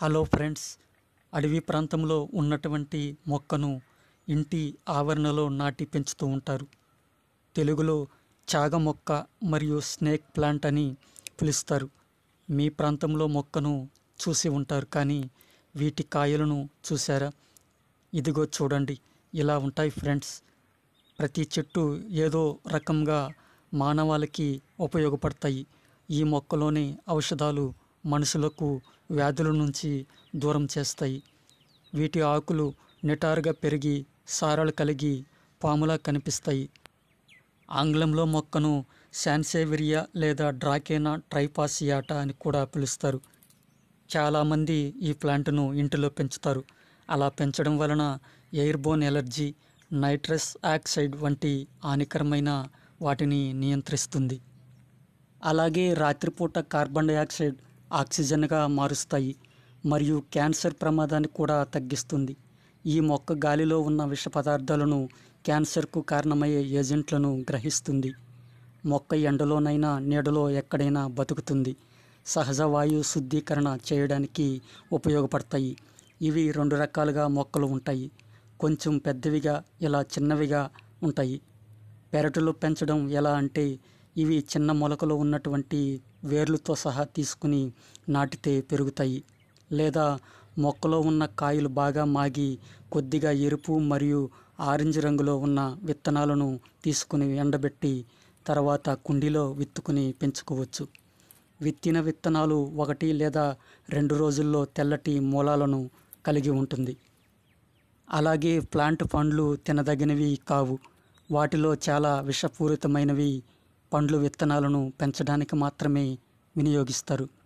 hello friends అడవి ప్రాంతంలో ఉన్నటువంటి మొక్కను ఇంటి ఆవరణలో నాటి పెంచుతూ ఉంటారు తెలుగులో చాగ మొక్క మరియు స్నేక్ ప్లాంట్ అని పిలుస్తారు మీ ప్రాంతంలో మొక్కను చూసి ఉంటారు కానీ వీటి కాయలను చూసారా ఇదిగో చూడండి ఇలా ఉంటాయి ఫ్రెండ్స్ ప్రతి చెట్టు ఏదో రకంగా మానవాళికి ఉపయోగపడతాయి ఈ మొక్కలోని ఔషధాలు మనుషులకు వ్యాధుల నుంచి దూరం చేస్తాయి వీటి ఆకులు నిటారుగా పెరిగి సారలు కలిగి పాములా కనిపిస్తాయి ఆంగ్లంలో మొక్కను శాన్సేవిరియా లేదా డ్రాకేనా ట్రైపాసియాటా అని కూడా పిలుస్తారు చాలామంది ఈ ప్లాంట్ను ఇంటిలో పెంచుతారు అలా పెంచడం వలన ఎయిర్బోన్ ఎలర్జీ నైట్రస్ ఆక్సైడ్ వంటి హానికరమైన వాటిని నియంత్రిస్తుంది అలాగే రాత్రిపూట కార్బన్ డయాక్సైడ్ ఆక్సిజన్గా మారుస్తాయి మరియు క్యాన్సర్ ప్రమాదాన్ని కూడా తగ్గిస్తుంది ఈ మొక్క గాలిలో ఉన్న విష పదార్థాలను క్యాన్సర్కు కారణమయ్యే ఏజెంట్లను గ్రహిస్తుంది మొక్క ఎండలోనైనా నీడలో ఎక్కడైనా బతుకుతుంది సహజ వాయు శుద్ధీకరణ చేయడానికి ఉపయోగపడతాయి ఇవి రెండు రకాలుగా మొక్కలు ఉంటాయి కొంచెం పెద్దవిగా ఇలా చిన్నవిగా ఉంటాయి పెరటులో పెంచడం ఎలా అంటే ఇవి చిన్న మొలకలు ఉన్నటువంటి వేర్లతో సహా తీసుకుని నాటితే పెరుగుతాయి లేదా మొక్కలో ఉన్న కాయలు బాగా మాగి కొద్దిగా ఎరుపు మరియు ఆరెంజ్ రంగులో ఉన్న విత్తనాలను తీసుకుని ఎండబెట్టి తర్వాత కుండీలో విత్తుకుని పెంచుకోవచ్చు విత్తిన విత్తనాలు ఒకటి లేదా రెండు రోజుల్లో తెల్లటి మూలాలను కలిగి ఉంటుంది అలాగే ప్లాంట్ పండ్లు తినదగినవి కావు వాటిలో చాలా విషపూరితమైనవి పండ్లు విత్తనాలను పెంచడానికి మాత్రమే వినియోగిస్తారు